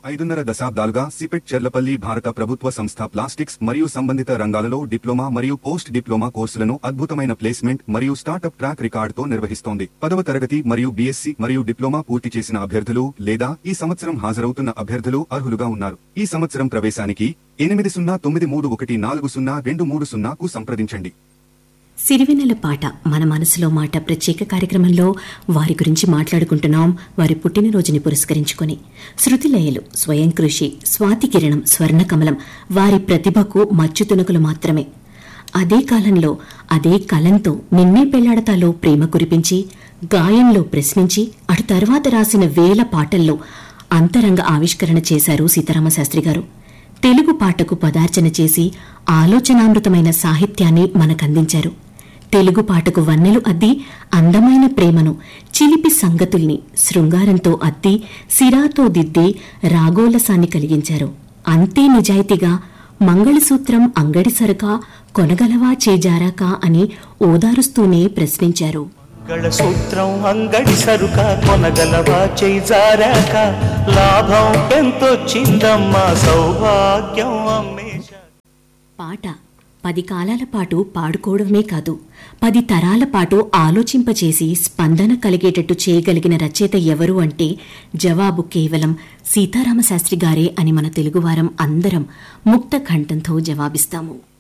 ఐదున్నర దశాబ్దాలుగా సిపెట్ చెర్లపల్లి భారత ప్రభుత్వ సంస్థ ప్లాస్టిక్స్ మరియు సంబంధిత రంగాలలో డిప్లొమా మరియు పోస్ట్ డిప్లొమా కోర్సులను అద్భుతమైన ప్లేస్మెంట్ మరియు స్టార్టప్ ట్రాక్ రికార్డుతో నిర్వహిస్తోంది పదవ తరగతి మరియు బీఎస్సీ మరియు డిప్లొమా పూర్తి చేసిన అభ్యర్థులు లేదా ఈ సంవత్సరం హాజరవుతున్న అభ్యర్థులు అర్హులుగా ఉన్నారు ఈ సంవత్సరం ప్రవేశానికి ఎనిమిది సున్నా తొమ్మిది మూడు ఒకటి నాలుగు సున్నా రెండు మూడు సున్నాకు సంప్రదించండి సిరివెన్నెల పాట మన మనసులో మాట ప్రత్యేక కార్యక్రమంలో వారి గురించి మాట్లాడుకుంటున్నాం వారి పుట్టినరోజుని పురస్కరించుకొని శృతిలయలు స్వయం కృషి స్వాతి కిరణం స్వర్ణకమలం వారి ప్రతిభకు మచ్చుతునకులు మాత్రమే అదే కాలంలో అదే కలంతో నిన్నే పెళ్లాడతాలో ప్రేమ కురిపించి గాయంలో ప్రశ్నించి అటు తర్వాత రాసిన వేల పాటల్లో అంతరంగ ఆవిష్కరణ చేశారు సీతారామశాస్త్రి గారు తెలుగు పాటకు పదార్చన చేసి ఆలోచనామృతమైన సాహిత్యాన్ని మనకందించారు తెలుగు పాటకు వన్నెలు అద్ది అందమైన ప్రేమను చిలిపి సంగతుల్ని శృంగారంతో అద్ది సిరాతో దిద్ది రాగోలసాన్ని కలిగించారు అంతే నిజాయితీగా మంగళసూత్రం అంగడి సరుకా కొనగలవా చేజారాకా అని ఓదారుస్తూనే ప్రశ్నించారు ಗಳ సూత్రం అంగడి సరుక కొనగలవా చేజారాక లాభం ఎంతొచ్చిందమ్మా సౌభాగ్యం అమ్మేశ పాట పది కాలాల పాటు పాడుకోవడమే కాదు పది తరాల పాటు ఆలోచింపచేసి స్పందన కలిగేటట్టు చేయగలిగిన రచయిత ఎవరు అంటే జవాబు కేవలం సీతారామశాస్త్రి గారే అని మన తెలుగువారం అందరం ముక్త కంఠంతో జవాబిస్తాము